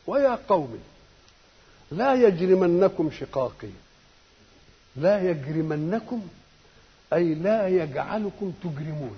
ويا قوم لا يجرمنكم شقاقي لا يجرمنكم أي لا يجعلكم تجرمون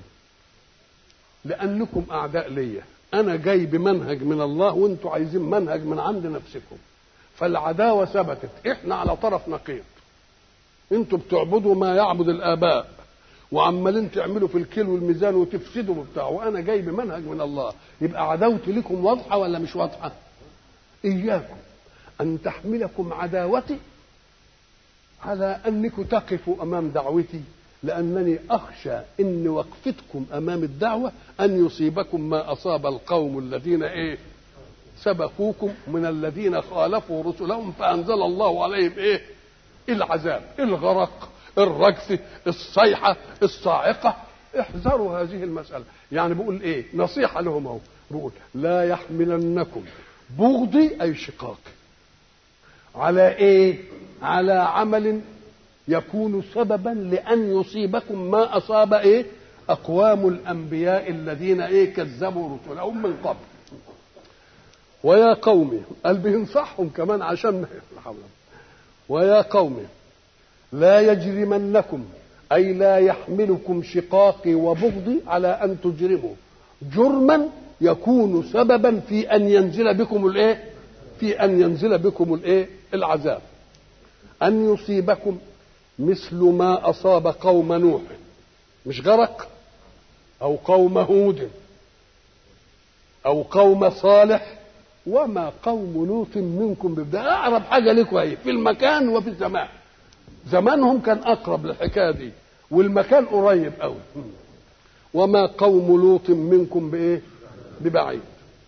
لأنكم أعداء ليا أنا جاي بمنهج من الله وأنتوا عايزين منهج من عند نفسكم فالعداوة ثبتت إحنا على طرف نقيض أنتوا بتعبدوا ما يعبد الآباء وعمالين تعملوا في الكيل والميزان وتفسدوا وبتاع وانا جاي بمنهج من الله يبقى عداوتي لكم واضحه ولا مش واضحه؟ اياكم ان تحملكم عداوتي على انكم تقفوا امام دعوتي لانني اخشى ان وقفتكم امام الدعوه ان يصيبكم ما اصاب القوم الذين ايه؟ سبقوكم من الذين خالفوا رسلهم فانزل الله عليهم ايه؟ العذاب الغرق الرجف الصيحة الصاعقة احذروا هذه المسألة يعني بقول ايه نصيحة لهم اهو بقول لا يحملنكم بغضي اي شقاق على ايه على عمل يكون سببا لان يصيبكم ما اصاب ايه اقوام الانبياء الذين ايه كذبوا رسلهم من قبل ويا قوم قال بينصحهم كمان عشان ويا قوم لا يجرمنكم أي لا يحملكم شقاقي وبغضي على أن تجرموا جرما يكون سببا في أن ينزل بكم الإيه؟ في أن ينزل بكم الإيه؟ العذاب أن يصيبكم مثل ما أصاب قوم نوح مش غرق أو قوم هود أو قوم صالح وما قوم لوط منكم ببدأ أقرب حاجة لكم أهي في المكان وفي الزمان زمانهم كان اقرب للحكايه دي والمكان قريب قوي وما قوم لوط منكم بايه ببعيد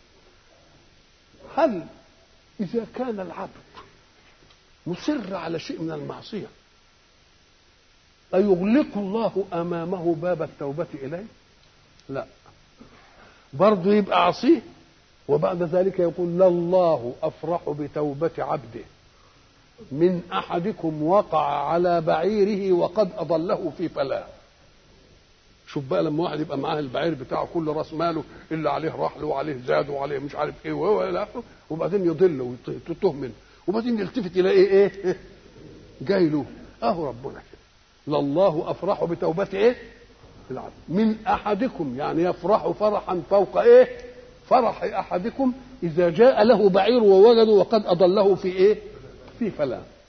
هل اذا كان العبد مصر على شيء من المعصيه أيغلق الله أمامه باب التوبة إليه؟ لا برضه يبقى عصيه وبعد ذلك يقول لله أفرح بتوبة عبده من احدكم وقع على بعيره وقد اضله في فلاه شوف بقى لما واحد يبقى معاه البعير بتاعه كل راس ماله اللي عليه رحل وعليه زاد وعليه مش عارف ايه والى اخره وبعدين يضل ويتوه منه وبعدين يلتفت يلاقي ايه جاي له اهو ربنا كده لله افرح بتوبه ايه العبد من احدكم يعني يفرح فرحا فوق ايه فرح احدكم اذا جاء له بعير ووجده وقد اضله في ايه في فلاه